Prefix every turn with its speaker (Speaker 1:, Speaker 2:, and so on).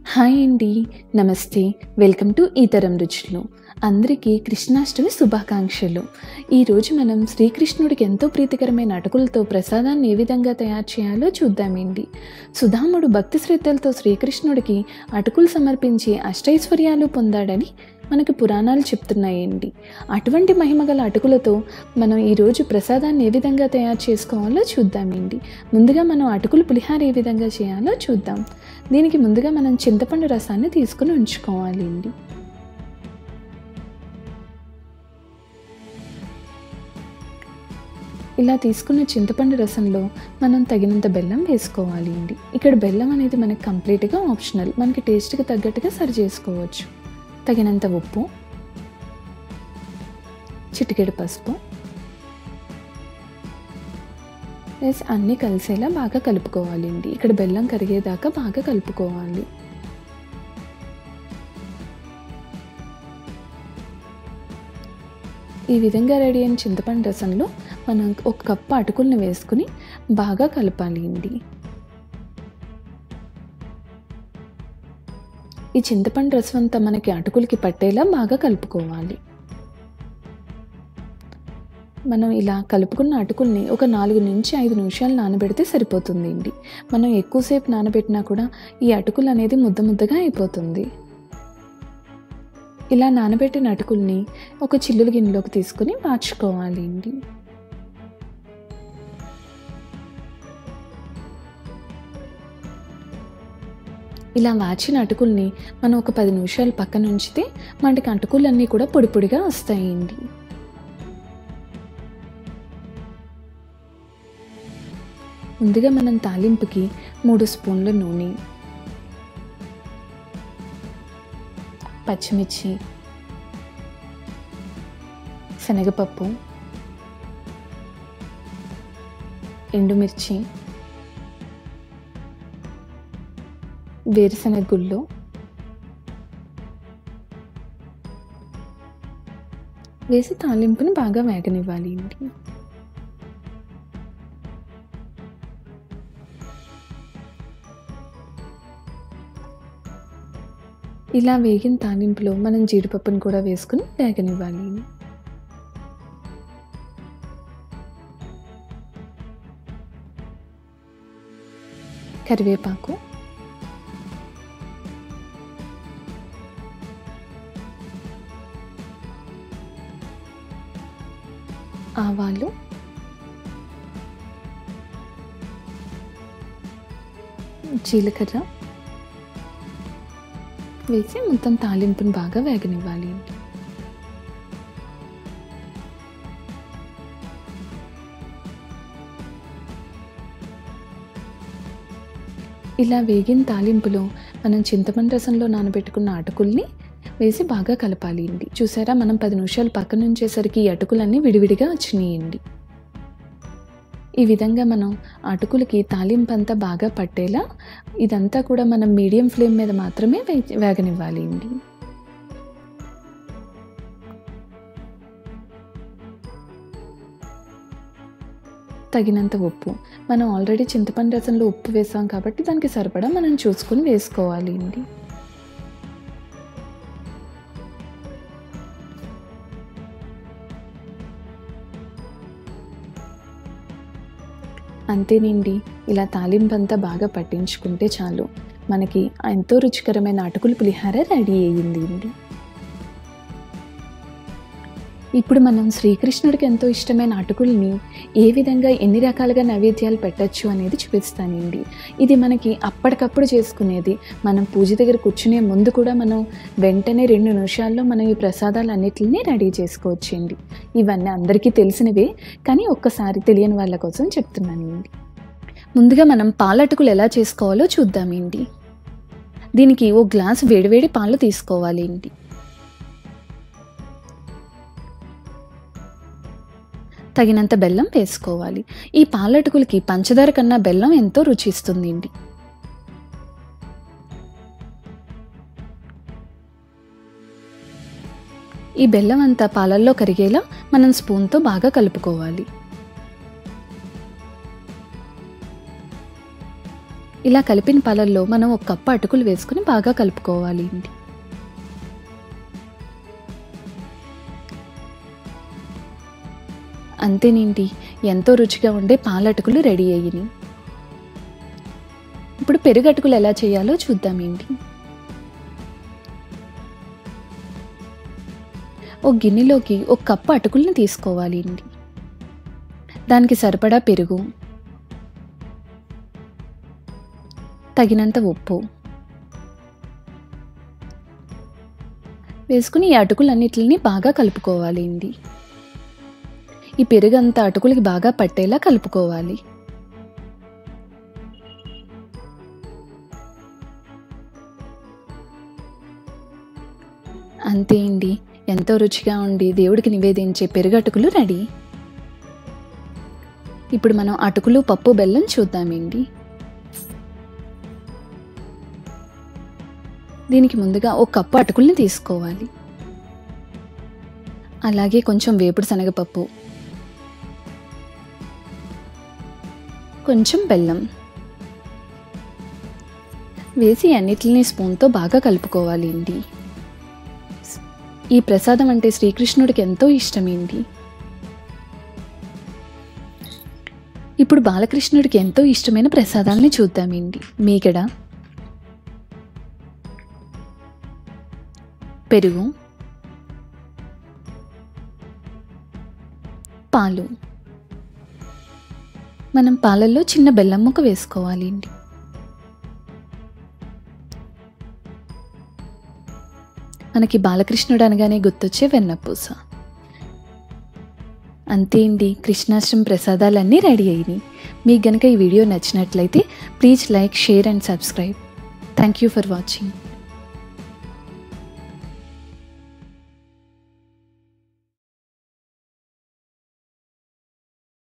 Speaker 1: hi అండి నమస్తే welcome to ఈతరం రుచులు అందరికీ కృష్ణాష్టమి శుభాకాంక్షలు ఈరోజు మనం శ్రీకృష్ణుడికి ఎంతో ప్రీతికరమైన అటుకులతో ప్రసాదాన్ని ఏ విధంగా తయారు చేయాలో చూద్దామండి సుధాముడు భక్తి శ్రద్ధలతో శ్రీకృష్ణుడికి అటుకులు సమర్పించి అష్టైశ్వర్యాలు పొందాడని మనకి పురాణాలు చెప్తున్నాయండి అటువంటి మహిమగల అటుకులతో మనం ఈరోజు ప్రసాదాన్ని ఏ విధంగా తయారు చేసుకోవాలో చూద్దామండి ముందుగా మనం అటుకులు పులిహార ఏ విధంగా చేయాలో చూద్దాం దీనికి ముందుగా మనం చింతపండు రసాన్ని తీసుకుని ఉంచుకోవాలి అండి ఇలా తీసుకున్న చింతపండు రసంలో మనం తగినంత బెల్లం వేసుకోవాలి అండి ఇక్కడ బెల్లం అనేది మనకి కంప్లీట్గా ఆప్షనల్ మనకి టేస్ట్కి తగ్గట్టుగా సరి చేసుకోవచ్చు తగినంత ఉప్పు చిటికెడు పసుపు వేసి అన్నీ కలిసేలా బాగా కలుపుకోవాలి అండి ఇక్కడ బెల్లం కరిగేదాకా బాగా కలుపుకోవాలి ఈ విధంగా రెడీ అయిన చింతపండు రసంలో మనం ఒక కప్పు అటుకుల్ని వేసుకుని బాగా కలపాలి అండి ఈ చింతపండు రసం అంతా మనకి అటుకులకి పట్టేలా బాగా కలుపుకోవాలి మనం ఇలా కలుపుకున్న అటుకుల్ని ఒక నాలుగు నుంచి ఐదు నిమిషాలు నానబెడితే సరిపోతుంది అండి మనం ఎక్కువసేపు నానబెట్టినా కూడా ఈ అటుకులు అనేది ముద్ద ముద్దగా అయిపోతుంది ఇలా నానబెట్టిన అటుకుల్ని ఒక చిల్లుల గిన్నెలోకి తీసుకుని మార్చుకోవాలి అండి ఇలా వాచిన అటుకుల్ని మనం ఒక పది నిమిషాలు పక్కన ఉంచితే మనకి అటుకులన్నీ కూడా పొడి పొడిగా వస్తాయండి ముందుగా మనం తాలింపుకి మూడు స్పూన్ల నూనె పచ్చిమిర్చి శనగపప్పు ఎండుమిర్చి వేరుశనగ గుళ్ళు వేసి తాలింపుని బాగా వేగనివ్వాలి అండి ఇలా వేగిన తాలింపులో మనం జీడిపప్పును కూడా వేసుకుని వేగనివ్వాలి కరివేపాకు ఆవాలు జీలకర్ర వేసి మొత్తం తాలింపుని బాగా వేగనివ్వాలి ఇలా వేగిన తాలింపులో మనం చింతపండు రసంలో నానబెట్టుకున్న అటుకుల్ని వేసి బాగా కలపాలి అండి చూసారా మనం పది నిమిషాలు పక్కన ఉంచేసరికి ఈ అటుకులన్నీ విడివిడిగా వచ్చినాయండి ఈ విధంగా మనం అటుకులకి తాలింపు అంతా బాగా పట్టేలా ఇదంతా కూడా మనం మీడియం ఫ్లేమ్ మీద మాత్రమే వేగనివ్వాలి అండి తగినంత ఉప్పు మనం ఆల్రెడీ చింతపండు రసంలో ఉప్పు వేసాం కాబట్టి దానికి సరిపడా మనం చూసుకుని వేసుకోవాలి అండి అంతేనండి ఇలా తాలింపు అంతా బాగా పట్టించుకుంటే చాలు మనకి ఎంతో రుచికరమైన అటుకులు పులిహార రెడీ అయ్యింది అండి ఇప్పుడు మనం శ్రీకృష్ణుడికి ఎంతో ఇష్టమైన అటుకుల్ని ఏ విధంగా ఎన్ని రకాలుగా నైవేద్యాలు పెట్టచ్చు అనేది చూపిస్తానండి ఇది మనకి అప్పటికప్పుడు చేసుకునేది మనం పూజ దగ్గర కూర్చునే ముందు కూడా మనం వెంటనే రెండు నిమిషాల్లో మనం ఈ ప్రసాదాలు అన్నిటిని రెడీ చేసుకోవచ్చండి ఇవన్నీ అందరికీ తెలిసినవే కానీ ఒక్కసారి తెలియని వాళ్ళ కోసం చెప్తున్నానండి ముందుగా మనం పాలటుకులు ఎలా చేసుకోవాలో చూద్దామండి దీనికి ఓ గ్లాస్ వేడివేడి పాలు తీసుకోవాలి అండి తగినంత బెల్లం వేసుకోవాలి ఈ పాలటుకులకి పంచదార కన్నా బెల్లం ఎంతో రుచిస్తుందండి ఈ బెల్లం అంతా పాలల్లో కరిగేలా మనం స్పూన్తో బాగా కలుపుకోవాలి ఇలా కలిపిన పాలల్లో మనం ఒక కప్పు అటుకులు వేసుకుని బాగా కలుపుకోవాలి అండి అంతేనేంటి ఎంతో రుచిగా ఉండే పాలటుకులు రెడీ అయ్యినాయి ఇప్పుడు పెరుగటుకులు ఎలా చేయాలో చూద్దామేంటి ఒక గిన్నెలోకి ఒక కప్పు అటుకుల్ని తీసుకోవాలి అండి దానికి సరిపడా పెరుగు తగినంత ఉప్పు వేసుకుని ఈ అటుకులన్నిటిని బాగా కలుపుకోవాలి అండి ఈ పెరుగంతా అటుకులకి బాగా పట్టేలా కలుపుకోవాలి అంతే అండి ఎంతో రుచిగా ఉండి దేవుడికి నివేదించే పెరుగటుకులు రెడీ ఇప్పుడు మనం అటుకులు పప్పు బెల్లం చూద్దామండి దీనికి ముందుగా ఒక కప్పు అటుకుల్ని తీసుకోవాలి అలాగే కొంచెం వేపుడు శనగపప్పు కొంచెం బెల్లం వేసి అన్నిటిని స్పూన్తో బాగా కలుపుకోవాలి అండి ఈ ప్రసాదం అంటే శ్రీకృష్ణుడికి ఎంతో ఇష్టమేంటి ఇప్పుడు బాలకృష్ణుడికి ఎంతో ఇష్టమైన ప్రసాదాలని చూద్దామేంటి మీగడ పెరుగు పాలు మనం పాలల్లో చిన్న బెల్లం ముక్క వేసుకోవాలి అండి మనకి బాలకృష్ణుడు అనగానే గుర్తొచ్చే వెన్నపూస అంతే అండి కృష్ణాష్టమి ప్రసాదాలన్నీ రెడీ అయినాయి మీకు గనక ఈ వీడియో నచ్చినట్లయితే please like share and subscribe thank you for watching